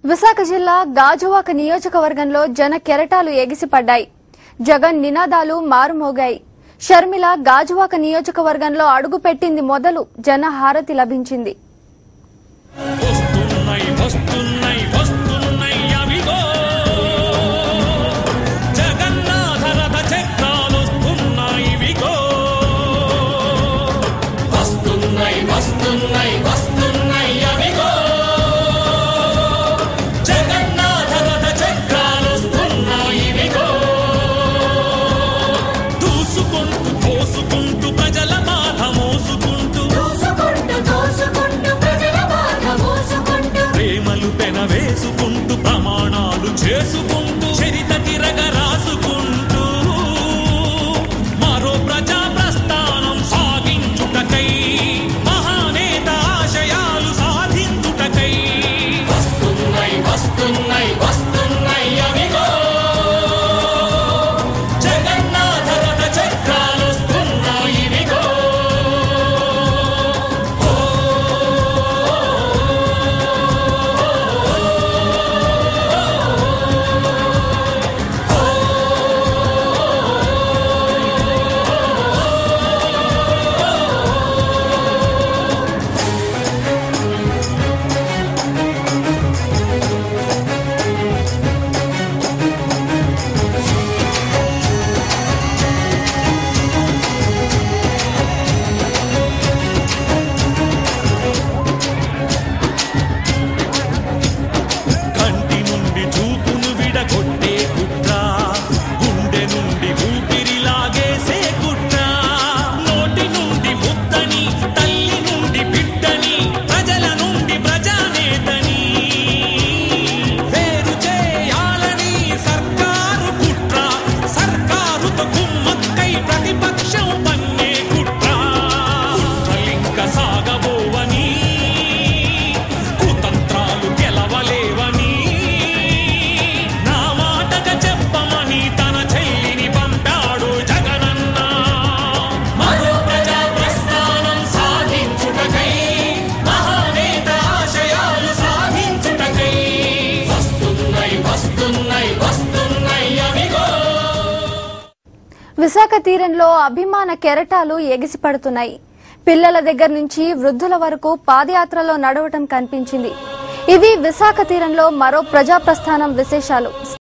విశాఖ జిల్లా గాజువాక నియోజకవర్గంలో జన కెరటాలు ఎగిసిపడ్డాయి జగన్ నినాదాలు మారుమోగాయి షర్మిల గాజువాక నియోజకవర్గంలో అడుగుపెట్టింది మొదలు జన హారతి లభించింది వస్తున్నాయి వస్తున్నాయి వస్తున్నాయి అవిగో జగన్నాథ రథ చక్రాలు వస్తున్నాయి ఇవిగో వస్తున్నాయి వస్తున్నాయి వస్తున్నాయి అవిగో జగన్నాథ రథ చక్రాలు వస్తున్నాయి ఇవిగో దూసుకుంటూ తోసుకుంటూ ప్రజల బాధ మోసుకుంటూ దోసుకుంటూ దోసుకుంటూ ప్రజల బాధ మోసుకుంటూ ప్రేమలు పెనవేసుకుంటూ ప్రమాణాలు చేసుకుంటూ చరిత తిరగ రాసుకుంటూ మరో ప్రజా ప్రస్థానం సాగించుటకై మహానేత ఆశయాలు సాధించుటకై వస్తున్నాయి వస్తున్నాయి వస్తున్నాయి అవిగో జగన్నాథ రథ చక్రాలు వస్తున్నాయి ఇవిగో కంటి నుండి చూపును విడగొట్టే కుట్ర గుండె నుండి ఊపిరి లాగేసే కుట్ర నోటి నుండి ముద్దని తల్లి నుండి బిడ్డని ప్రజల నుండి ప్రజానేతని వేరు చేయాలని సర్కారు కుట్ర సర్కారుతో కుమ్మక్కై ప్రతిపక్షం పన్నే కుట్ర కుట్రలింక సాగబోవని కుతంత్రాలు గెలవలేవని నా మాటక చెప్పమని తన చెల్లిని పంపాడు జగనన్న మరో ప్రజా ప్రస్థానం సాధించుటకై మహానేత ఆశయాలు సాధించుటకై వస్తున్నాయి వస్తున్నాయి వస్తున్నాయి అవిగో విశాఖ తీరంలో అభిమాన కెరటాలు ఎగిసిపడుతున్నాయి పిల్లల దగ్గర నుంచి వృద్ధుల వరకు పాదయాత్రలో నడవటం కనిపించింది ఇవి విశాఖ తీరంలో మరో ప్రజాప్రస్థానం విశేషాలు